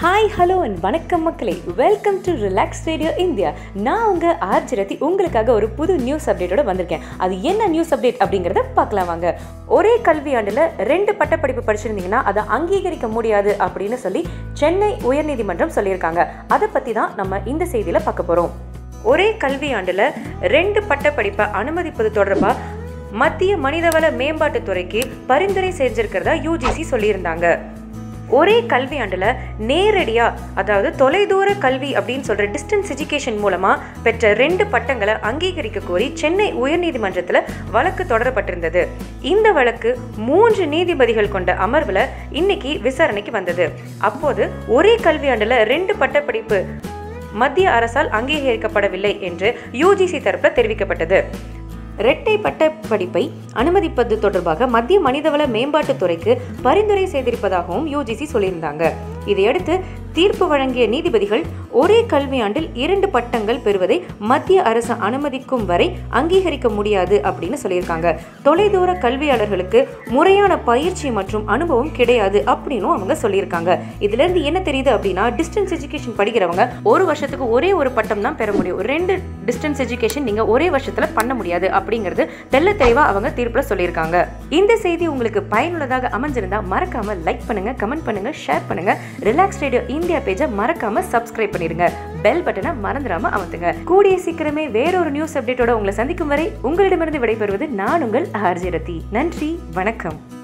hi hello and வணக்கம் மக்களே welcome to relax radio India நான் உங்கள் ஆர்ஜரதி உங்களுக்காக ஒரு புது நியூஸ் அப்டேட்டோட வந்திருக்கேன் அது என்ன நியூஸ் அப்டேட் அப்படிங்கிறத பார்க்கலாம் வாங்க ஒரே கல்வியாண்டில் ரெண்டு பட்டப்படிப்பு படிச்சிருந்தீங்கன்னா அதை அங்கீகரிக்க முடியாது அப்படின்னு சொல்லி சென்னை உயர்நீதிமன்றம் சொல்லியிருக்காங்க அதை பற்றி தான் நம்ம இந்த செய்தியில் பார்க்க போகிறோம் ஒரே கல்வியாண்டில் ரெண்டு பட்டப்படிப்பை அனுமதிப்பது தொடர்பாக மத்திய மனிதவள மேம்பாட்டுத் துறைக்கு பரிந்துரை செஞ்சிருக்கிறதா யூஜிசி சொல்லியிருந்தாங்க ஒரே கல்வியாண்டில் நேரடியாக அதாவது தொலைதூர கல்வி அப்படின்னு சொல்கிற டிஸ்டன்ஸ் எஜுகேஷன் மூலமாக பெற்ற ரெண்டு பட்டங்களை அங்கீகரிக்க கோரி சென்னை உயர்நீதிமன்றத்தில் வழக்கு தொடரப்பட்டிருந்தது இந்த வழக்கு மூன்று நீதிபதிகள் கொண்ட அமர்வில் இன்னைக்கு விசாரணைக்கு வந்தது அப்போது ஒரே கல்வியாண்டில் ரெண்டு பட்டப்படிப்பு மத்திய அரசால் அங்கீகரிக்கப்படவில்லை என்று யூஜிசி தரப்பில் தெரிவிக்கப்பட்டது இரட்டை பட்ட படிப்பை அனுமதிப்பது தொடர்பாக மத்திய மனிதவள மேம்பாட்டுத் துறைக்கு பரிந்துரை செய்திருப்பதாகவும் யூஜிசி சொல்லியிருந்தாங்க இதையடுத்து தீர்ப்பு வழங்கிய நீதிபதிகள் ஒரே கல்வியாண்டில் இரண்டு பட்டங்கள் பெறுவதை மத்திய அரசு அனுமதிக்கும் வரை அங்கீகரிக்க முடியாது அப்படின்னு சொல்லியிருக்காங்க தொலைதூர கல்வியாளர்களுக்கு முறையான பயிற்சி மற்றும் அனுபவம் கிடையாது அப்படின்னும் அவங்க சொல்லியிருக்காங்க இதுல இருந்து என்ன தெரியுது அப்படின்னா டிஸ்டன்ஸ் எஜுகேஷன் படிக்கிறவங்க ஒரு வருஷத்துக்கு ஒரே ஒரு பட்டம் தான் பெற முடியும் ரெண்டு டிஸ்டன்ஸ் எஜுகேஷன் நீங்க ஒரே வருஷத்துல பண்ண முடியாது அப்படிங்கிறது தெள்ள தெளிவா அவங்க தீர்ப்புல சொல்லியிருக்காங்க இந்த செய்தி உங்களுக்கு பயனுள்ளதாக அமைஞ்சிருந்தா மறக்காம லைக் பண்ணுங்க கமெண்ட் பண்ணுங்க ஷேர் பண்ணுங்க ரிலாக்ஸ் ரேடியோ இந்தியா பேஜை மறக்காம சப்ஸ்கிரைப் பண்ணிருங்க பெல் பட்டனை மறந்துடாம அமர்த்துங்க கூடிய சீக்கிரமே வேறொரு நியூஸ் அப்டேட்டோட உங்களை சந்திக்கும் வரை உங்களிடமிருந்து விடைபெறுவது நான் உங்கள் ஆர்ஜி ரத்தி நன்றி வணக்கம்